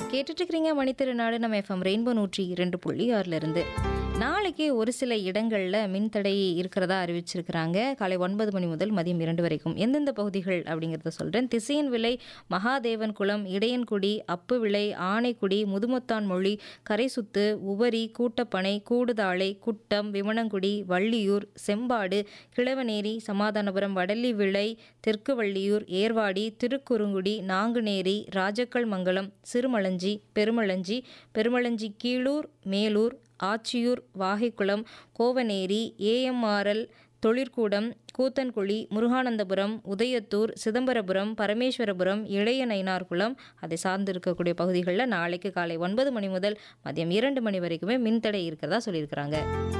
கேட்டுட்டு இருக்கிறீங்க மணித்திருநாடு நம்ம எஃப்எம் ரெயின்போ நூற்றி இரண்டு புள்ளி ஆறுல இருந்து நாளைக்கு ஒரு சில இடங்களில் மின்தடை இருக்கிறதா அறிவிச்சிருக்கிறாங்க காலை ஒன்பது மணி முதல் மதியம் இரண்டு வரைக்கும் எந்தெந்த பகுதிகள் அப்படிங்கிறத சொல்கிறேன் திசையன் விலை மகாதேவன் குளம் இடையன்குடி அப்பு விளை ஆனைக்குடி முதுமொத்தான் மொழி கரைசுத்து உவரி கூட்டப்பனை கூடுதாளை குட்டம் விமணங்குடி வள்ளியூர் செம்பாடு கிழவநேரி சமாதானபுரம் வடலி விளை தெற்கு வள்ளியூர் ஏர்வாடி திருக்குறுங்குடி நாங்குநேரி ராஜக்கல் மங்கலம் சிறுமளஞ்சி பெருமளஞ்சி பெருமளஞ்சி கீழூர் மேலூர் ஆச்சியூர் வாகைக்குளம் கோவநேரி ஏஎம்ஆர்எல் தொழிற்கூடம் கூத்தன்குழி முருகானந்தபுரம் உதயத்தூர் சிதம்பரபுரம் பரமேஸ்வரபுரம் இளைய நயினார்குளம் அதை சார்ந்து இருக்கக்கூடிய பகுதிகளில் நாளைக்கு காலை ஒன்பது மணி முதல் மதியம் இரண்டு மணி வரைக்குமே மின்தடை இருக்கிறதா சொல்லியிருக்கிறாங்க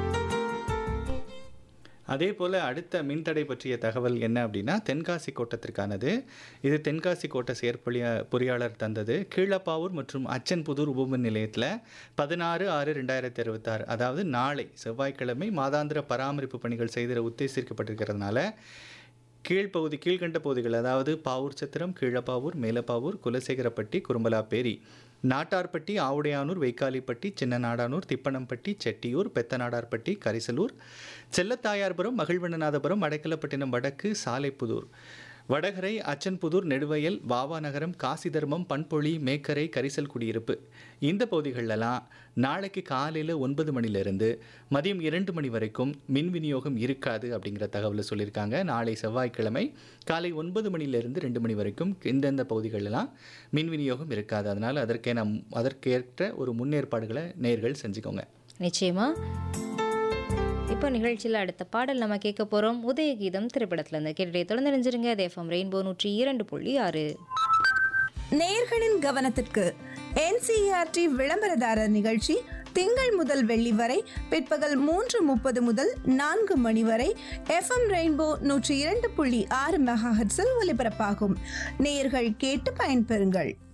அதே போல் அடுத்த மின்தடை பற்றிய தகவல் என்ன அப்படின்னா தென்காசி கோட்டத்திற்கானது இது தென்காசி கோட்ட செயற்பொழிய பொறியாளர் தந்தது கீழப்பாவூர் மற்றும் அச்சன்புதூர் உபமின் நிலையத்தில் பதினாறு ஆறு ரெண்டாயிரத்தி அறுபத்தாறு அதாவது நாளை செவ்வாய்க்கிழமை மாதாந்திர பராமரிப்பு பணிகள் செய்திட உத்தேசிக்கப்பட்டிருக்கிறதுனால கீழ்ப்பகுதி கீழ்கண்ட பகுதிகள் அதாவது பாவூர் சத்திரம் கீழப்பாவூர் மேலப்பாவூர் குலசேகரப்பட்டி குறும்பலாப்பேரி நாட்டார்பட்டி ஆவுடையானூர் வைக்காலிப்பட்டி சின்ன நாடானூர் திப்பனம்பட்டி செட்டியூர் பெத்தநாடார்பட்டி கரிசலூர் செல்லத்தாயார்புரம் மகிழ்வண்ணநாதபுரம் அடைக்கலப்பட்டினம் வடக்கு சாலைப்புதூர் வடகரை அச்சன்புதூர் நெடுவயல் வாவா நகரம் காசிதர்மம் பண்பொழி மேக்கரை கரிசல் குடியிருப்பு இந்த பகுதிகளெல்லாம் நாளைக்கு காலையில் ஒன்பது மணிலேருந்து மதியம் இரண்டு மணி வரைக்கும் மின் விநியோகம் இருக்காது அப்படிங்கிற தகவலை சொல்லியிருக்காங்க நாளை செவ்வாய்க்கிழமை காலை ஒன்பது மணிலேருந்து ரெண்டு மணி வரைக்கும் இந்தந்த பகுதிகளெல்லாம் மின் விநியோகம் இருக்காது அதனால் அதற்கென அதற்கேற்ற ஒரு முன்னேற்பாடுகளை நேர்கள் செஞ்சுக்கோங்க நிச்சயமா இப்போ நிகழ்ச்சியில் அடுத்த பாடல் நம்ம கேட்க போகிறோம் உதயகீதம் திரைப்படத்திலேருந்து கேட்டுட்டே தொடர்ந்து நினைஞ்சிருங்க அது எஃப்எம் ரெயின்போ நூற்றி இரண்டு புள்ளி ஆறு நேயர்களின் கவனத்திற்கு என்சிஆர்டி விளம்பரதாரர் நிகழ்ச்சி திங்கள் முதல் வெள்ளி வரை பிற்பகல் மூன்று முப்பது முதல் நான்கு மணி வரை எஃப்எம் ரெயின்போ நூற்றி இரண்டு புள்ளி ஆறு மெகாஹெட்ஸில் ஒலிபரப்பாகும் நேயர்கள் கேட்டு பயன்பெறுங்கள்